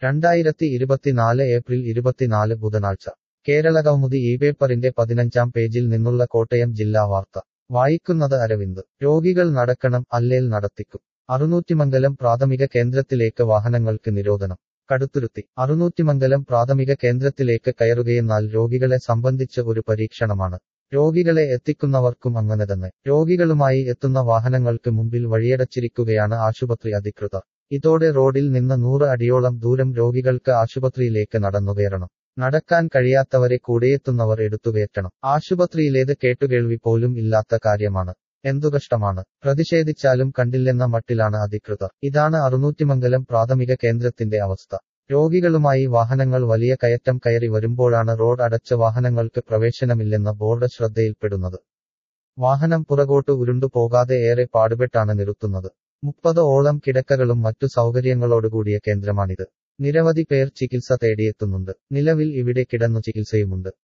രണ്ടായിരത്തി ഇരുപത്തിനാല് ഏപ്രിൽ ഇരുപത്തിനാല് ബുധനാഴ്ച കേരള കൗമുദി ഈ പേപ്പറിന്റെ പതിനഞ്ചാം പേജിൽ നിന്നുള്ള കോട്ടയം ജില്ലാ വാർത്ത വായിക്കുന്നത് അരവിന്ദ് രോഗികൾ നടക്കണം അല്ലേൽ നടത്തിക്കും അറുനൂറ്റിമംഗലം പ്രാഥമിക കേന്ദ്രത്തിലേക്ക് വാഹനങ്ങൾക്ക് നിരോധനം കടുത്തുരുത്തി അറുനൂറ്റിമംഗലം പ്രാഥമിക കേന്ദ്രത്തിലേക്ക് കയറുകയെന്നാൽ രോഗികളെ സംബന്ധിച്ച് ഒരു പരീക്ഷണമാണ് രോഗികളെ എത്തിക്കുന്നവർക്കും അങ്ങനെ തന്നെ രോഗികളുമായി എത്തുന്ന വാഹനങ്ങൾക്ക് മുമ്പിൽ വഴിയടച്ചിരിക്കുകയാണ് ആശുപത്രി അധികൃതർ ഇതോടെ റോഡിൽ നിന്ന് നൂറ് അടിയോളം ദൂരം രോഗികൾക്ക് ആശുപത്രിയിലേക്ക് നടന്നുകയറണം നടക്കാൻ കഴിയാത്തവരെ കൂടെയെത്തുന്നവർ എടുത്തുകയറ്റണം ആശുപത്രിയിലേത് കേട്ടുകേൾവി പോലും ഇല്ലാത്ത കാര്യമാണ് എന്തു കഷ്ടമാണ് പ്രതിഷേധിച്ചാലും കണ്ടില്ലെന്ന മട്ടിലാണ് അധികൃതർ ഇതാണ് അറുനൂറ്റിമംഗലം പ്രാഥമിക കേന്ദ്രത്തിന്റെ അവസ്ഥ രോഗികളുമായി വാഹനങ്ങൾ വലിയ കയറ്റം കയറി വരുമ്പോഴാണ് റോഡ് അടച്ച വാഹനങ്ങൾക്ക് പ്രവേശനമില്ലെന്ന ബോർഡ് ശ്രദ്ധയിൽപ്പെടുന്നത് വാഹനം പുറകോട്ട് ഉരുണ്ടു പോകാതെ ഏറെ പാടുപെട്ടാണ് നിർത്തുന്നത് മുപ്പത് ഓളം കിടക്കകളും മറ്റു സൗകര്യങ്ങളോടുകൂടിയ കേന്ദ്രമാണിത് നിരവധി പേർ ചികിത്സ തേടിയെത്തുന്നുണ്ട് നിലവിൽ ഇവിടെ കിടന്നു ചികിത്സയുമുണ്ട്